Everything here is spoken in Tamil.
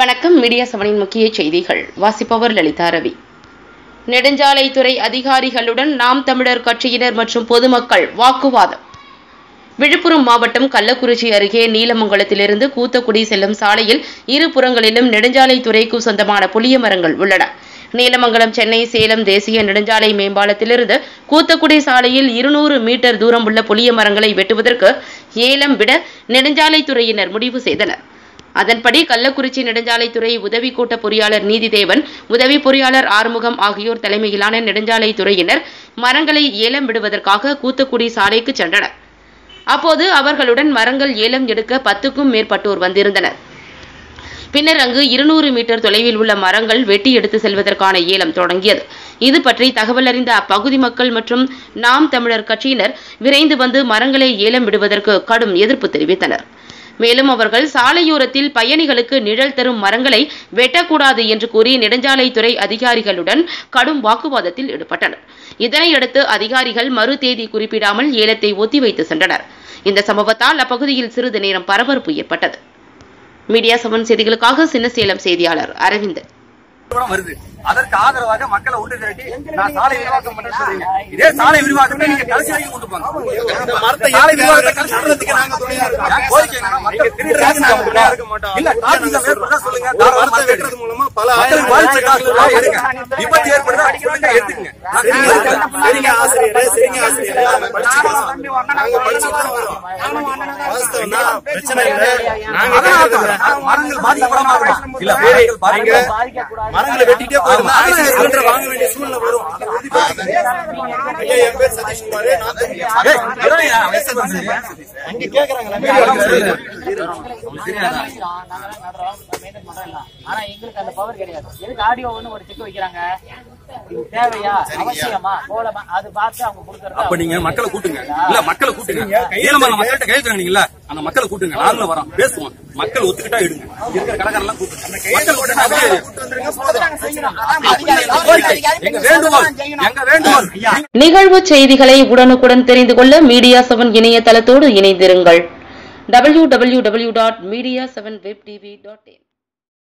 வணக்கம் மீடியா செவனின் முக்கிய செய்திகள் வாசிப்பவர் லலிதா ரவி நெடுஞ்சாலைத்துறை அதிகாரிகளுடன் நாம் தமிழர் கட்சியினர் மற்றும் பொதுமக்கள் வாக்குவாதம் விழுப்புரம் மாவட்டம் கள்ளக்குறிச்சி அருகே நீலமங்கலத்திலிருந்து கூத்தக்குடி செல்லும் சாலையில் இரு புறங்களிலும் நெடுஞ்சாலைத்துறைக்கு சொந்தமான புளிய மரங்கள் உள்ளன நீலமங்கலம் சென்னை சேலம் தேசிய நெடுஞ்சாலை மேம்பாலத்திலிருந்து கூத்தக்குடி சாலையில் இருநூறு மீட்டர் தூரம் உள்ள புளிய மரங்களை வெட்டுவதற்கு ஏலம் விட நெடுஞ்சாலைத்துறையினர் முடிவு செய்தனர் அதன்படி கள்ளக்குறிச்சி நெடுஞ்சாலைத்துறை உதவி கூட்ட பொறியாளர் நீதிதேவன் உதவி பொறியாளர் ஆறுமுகம் ஆகியோர் தலைமையிலான நெடுஞ்சாலைத்துறையினர் மரங்களை ஏலம் விடுவதற்காக கூத்தக்குடி சாலைக்கு சென்றனர் அப்போது அவர்களுடன் மரங்கள் ஏலம் எடுக்க பத்துக்கும் மேற்பட்டோர் வந்திருந்தனர் பின்னர் அங்கு இருநூறு மீட்டர் தொலைவில் உள்ள மரங்கள் வெட்டி எடுத்து செல்வதற்கான ஏலம் தொடங்கியது இது பற்றி தகவல் அறிந்த அப்பகுதி மக்கள் மற்றும் நாம் தமிழர் கட்சியினர் விரைந்து வந்து மரங்களை ஏலம் விடுவதற்கு கடும் எதிர்ப்பு தெரிவித்தனர் மேலும் அவர்கள் சாலையோரத்தில் பயணிகளுக்கு நிழல் தரும் மரங்களை வெட்டக்கூடாது என்று கூறி நெடுஞ்சாலைத்துறை அதிகாரிகளுடன் கடும் வாக்குவாதத்தில் ஈடுபட்டனர் இதனையடுத்து அதிகாரிகள் மறு தேதி குறிப்பிடாமல் ஏலத்தை ஒத்திவைத்து சென்றனர் இந்த சம்பவத்தால் அப்பகுதியில் சிறிது நேரம் பரபரப்பு ஏற்பட்டது மீடியா செவன் செய்திகளுக்காக சின்னசேலம் செய்தியாளர் அரவிந்தன் கூட வருது அதற்கு ஆதரவாக மக்களை ஒன்று திரட்டி நான் சாலை விரிவாக்கம் பண்ண சொல்றீங்க இதே சாலை விரிவாக்கத்தை நீங்க கடைசி வரைக்கும் கொண்டு போங்க சாலை விரிவாக்கத்தை கடைசி பண்றதுக்கு நாங்க துணையா இருக்கோம் என் கோரிக்கை என்னன்னா மக்கள் திருடுறாங்க நாங்க துணையா இருக்க மாட்டோம் இல்ல டாபிக் வேணும்னா சொல்லுங்க மரத்தை வெட்டுறது மூலமா பல மக்களுக்கு பாதிச்ச காசுல எடுங்க விபத்து ஏற்படுதா சொல்லுங்க எடுத்துங்க நான் திரும்பி வரேன். சரிங்க ஆசிரியரே சரிங்க ஆசிரியரே நாங்க படிச்சுக்கிறோம் நாங்க படிச்சுட்டு வரோம் வாஸ்தவம் தான் பிரச்சனை இல்ல நாங்க அதனால கேக்குறது தான் மரங்கள் பாதிக்கப்படாம இருக்கும் இல்ல மரங்கள் பாதிக்க மரங்களை வெட்டிட்டே போயிருந்தா ஆயிரத்தி சிலிண்டர் வாங்க வேண்டிய சூழ்நிலை வரும் அதை உறுதிப்படுத்துங்க. ஐயா என் பேர் சதீஷ்குமார் நான் தான் ஏய், இருங்க, வயசு வந்து. அங்க கேக்குறாங்களா ஆனா எங்களுக்கு அந்த பவர் கிடையாது எதுக்கு ஆடியோன்னு ஒரு செக் வைக்கிறாங்க இது தேவையா அவசியமா போலமா அது பார்த்து அவங்க கொடுக்கறது அப்ப நீங்க மக்களை கூட்டுங்க இல்ல மக்களை கூட்டுங்க ஈழமான மக்கள்கிட்ட கையெழுத்துறீங்கல்ல அந்த மக்களை கூட்டுங்க நாங்களும் வரோம் பேசுவோம் மக்கள் ஒத்துக்கிட்டா எடுங்க இருக்கிற கடைக்காரெல்லாம் கூட்டுங்க மக்கள் கூட்டுங்க கோரிக்கை எங்க வேண்டுகோள் எங்க வேண்டுகோள் நிகழ்வு செய்திகளை உடனுக்குடன் தெரிந்து கொள்ள மீடியா செவன் இணையதளத்தோடு இணைந்திருங்கள் www.media7webtv.in